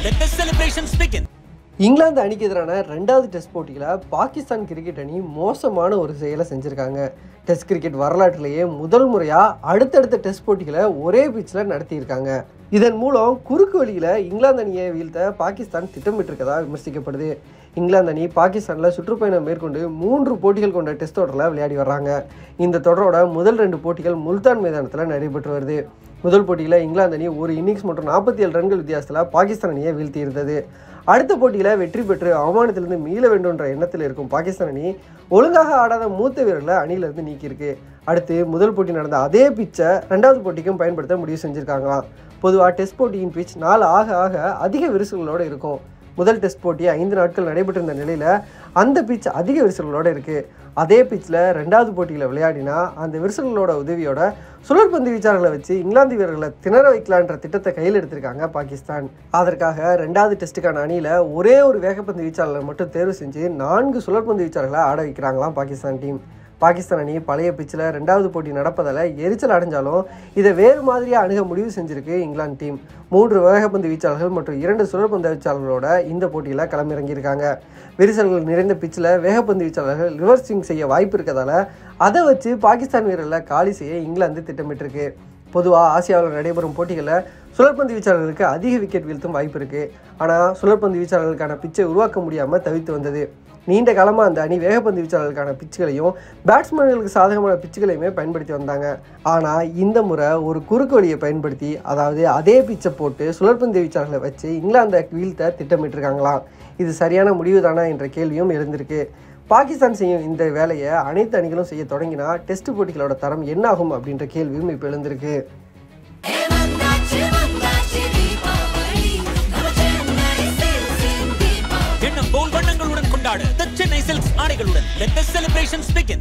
Let the celebrations begin. England அணிக்கு எதிரான ரெண்டாவது டெஸ்ட் போட்டியில் பாகிஸ்தான் கிரிக்கெட் அணி மோசமான ஒரு செயலை செஞ்சுருக்காங்க டெஸ்ட் கிரிக்கெட் வரலாற்றிலேயே முதல் முறையாக அடுத்தடுத்த டெஸ்ட் போட்டிகளை ஒரே பிச்சில் நடத்தியிருக்காங்க இதன் மூலம் குறுக்கு வழியில் இங்கிலாந்து அணியை வீழ்த்த பாகிஸ்தான் திட்டமிட்டிருக்கதா விமர்சிக்கப்படுது இங்கிலாந்து அணி பாகிஸ்தானில் சுற்றுப்பயணம் மேற்கொண்டு மூன்று போட்டிகள் கொண்ட டெஸ்ட் தொடரில் விளையாடி வர்றாங்க இந்த தொடரோட முதல் ரெண்டு போட்டிகள் முல்தான் மைதானத்தில் நடைபெற்று வருது முதல் போட்டியில் இங்கிலாந்து அணி ஒரு இன்னிங்ஸ் மற்றும் நாற்பத்தி ஏழு ரன்கள் வித்தியாசத்தில் பாகிஸ்தான் அணியை வீழ்த்தி இருந்தது அடுத்த போட்டியில் வெற்றி பெற்று அவமானத்திலிருந்து மீள வேண்டும்ன்ற எண்ணத்தில் இருக்கும் பாகிஸ்தான் அணி ஒழுங்காக ஆடாத மூத்த வீரர்களை அணியிலிருந்து நீக்கியிருக்கு அடுத்து முதல் போட்டி நடந்த அதே பிச்சை ரெண்டாவது போட்டிக்கும் பயன்படுத்த முடிவு செஞ்சுருக்காங்களாம் பொதுவாக டெஸ்ட் போட்டியின் பிச் நாள் ஆக ஆக அதிக விரிசல்களோடு இருக்கும் முதல் டெஸ்ட் போட்டி ஐந்து நாட்கள் நடைபெற்றிருந்த நிலையில் அந்த பிச் அதிக விரிசல்களோடு இருக்குது அதே பிச்சில் ரெண்டாவது போட்டியில் விளையாடினா அந்த விரிசல்களோட உதவியோட சுழற்பந்து வீச்சாளர்களை வச்சு இங்கிலாந்து வீரர்களை திணற வைக்கலான்ற திட்டத்தை கையில் எடுத்திருக்காங்க பாகிஸ்தான் அதற்காக ரெண்டாவது டெஸ்ட்டுக்கான அணியில் ஒரே ஒரு வேகப்பந்து வீச்சாளரை மட்டும் தேர்வு செஞ்சு நான்கு சுழற்பந்து வீச்சாளர்களை ஆட வைக்கிறாங்களாம் பாகிஸ்தான் டீம் பாகிஸ்தான் அணி பழைய பிச்சில் ரெண்டாவது போட்டி நடப்பதால் எரிச்சல் அடைஞ்சாலும் இதை வேறு மாதிரியாக அணுக முடிவு செஞ்சிருக்கு இங்கிலாந்து டீம் மூன்று வேகப்பந்து வீச்சாளர்கள் மற்றும் இரண்டு சுழற்பந்து வீச்சாளர்களோட இந்த போட்டியில் களமிறங்கியிருக்காங்க விரிசல்கள் நிறைந்த பிச்சில் வேகப்பந்து வீச்சாளர்கள் ரிவர்ஸ் ஸ்விங் செய்ய வாய்ப்பு இருக்கதால அதை வச்சு பாகிஸ்தான் வீரர்களை காலி செய்ய இங்கிலாந்து திட்டமிட்டிருக்கு பொதுவாக ஆசியாவில் நடைபெறும் போட்டிகளில் சுழற்பந்து வீச்சாளர்களுக்கு அதிக விக்கெட் வீழ்த்தும் வாய்ப்பு இருக்குது ஆனால் சுழற்பந்து வீச்சாளர்களுக்கான பிச்சை உருவாக்க முடியாமல் தவித்து வந்தது நீண்ட காலமாக அந்த அணி வேகப்பந்து வீச்சாளர்களுக்கான பிச்சுகளையும் பேட்ஸ்மேன்களுக்கு சாதகமான பிச்சுகளையுமே பயன்படுத்தி வந்தாங்க ஆனால் இந்த முறை ஒரு குறுக்கு வழியை பயன்படுத்தி அதாவது அதே பிச்சை போட்டு சுழற்பந்து வீச்சாளர்களை வச்சு இங்கிலாந்தை வீழ்த்த திட்டமிட்டிருக்காங்களாம் இது சரியான முடிவு தானா என்ற கேள்வியும் எழுந்திருக்கு பாகிஸ்தான் செய்யும் இந்த வேலையை அனைத்து அணிகளும் செய்ய தொடங்கினா டெஸ்ட் போட்டிகளோட தரம் என்ன ஆகும் அப்படின்ற கேள்வியும் இப்போ எழுந்திருக்கு எண்ணம் போல் வண்ணங்களுடன் கொண்டாடு The Chennai Silks ஆடைகளுடன் Let the celebrations begin.